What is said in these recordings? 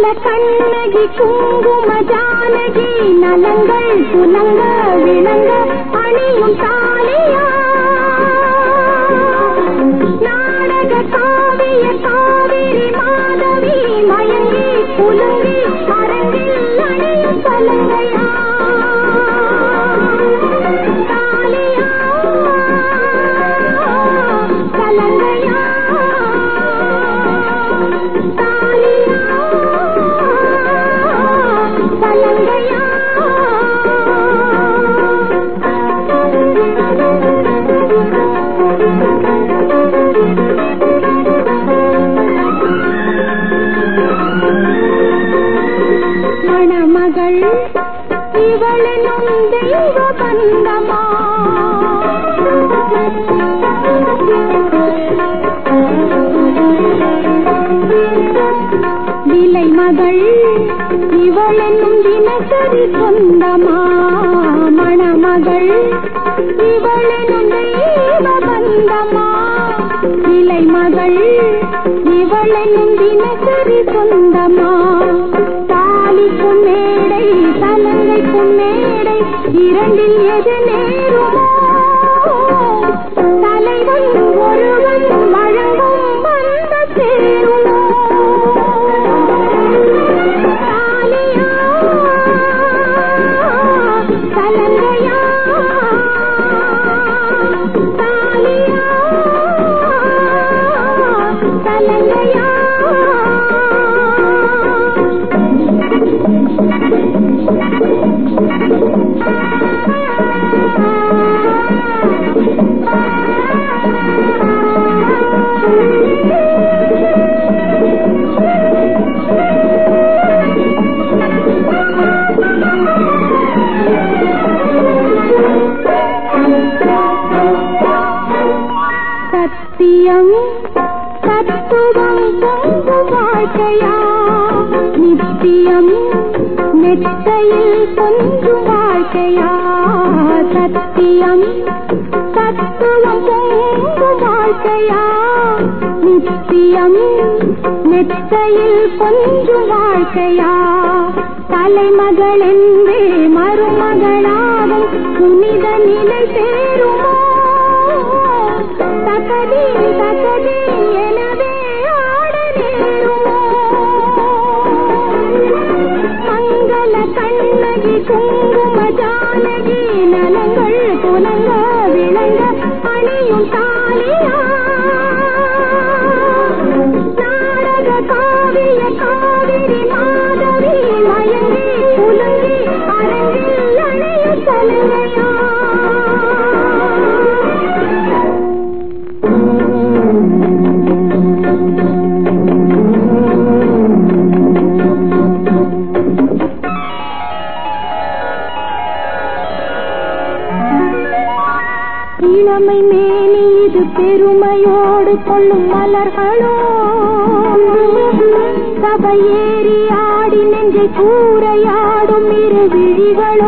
கண்ணகி குங்கும ஜானகி நலங்கள் புலங்க விளங்க அணியும் தாலியா நாடக காவிய காவிரி மாதவி மயங்கி புலங்கி அரங்கில் அணியும் சலங்கையா தாலியா சலங்கையா தாலியா சலங்கையா மணமகள் இவளெனும் தெய்வ பந்தமா விலை மகள் இவளெனும் தினசரி சொந்தமா மணமகள் இவளெனும் தெய்வ பந்தமா விலை மகள் இவளெனும் தினசரி சொந்தமா தாலிக்கும் மேடை சலங்கைக்கும் மேடை இரண்டில் எது நேருமோ தலைவன் ஒருவன் வழங்கும் வந்த சேருமோ தாலியா சலங்கையா தாலியா சலங்கையா சத்தியம் தத்துவம் பொங்கும் வாழ்க்கையா நித்தியம் நெத்தையில் கொஞ்சும் வாழ்க்கையா சத்தியம் தத்துவம் பொங்கும் வாழ்க்கையா நித்தியம் நெத்தையில் கொஞ்சும் வாழ்க்கையா தலைமகள் என்றே மருமகளாகும் புனித நிலை சேருமோ தகதி தகதி எனவே ஆட நேருமோ மங்கள கண்ணகி குங்கும ஜானகி நலங்கள் புலங்க விளங்க அணியும் தாலியா நாடக காவிய காவிரி மாதவி மயங்கி புலங்கி அரங்கில் அணையும் சலுகையா இளமை மேனி இது பெருமையோடு கொள்ளும் மலர்களோ சபையேறி ஆடி நெஞ்சை கூரையாடும் இரு விழிகளோ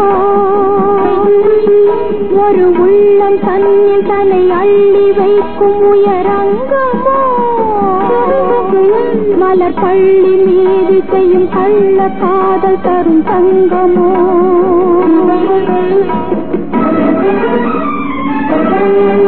ஒரு உள்ளம் தன்னில் தன்னை அள்ளி வைக்கும் உயரங்கமோ மலர் பள்ளி மீது செய்யும் கள்ள காதல் தரும் தங்கமோ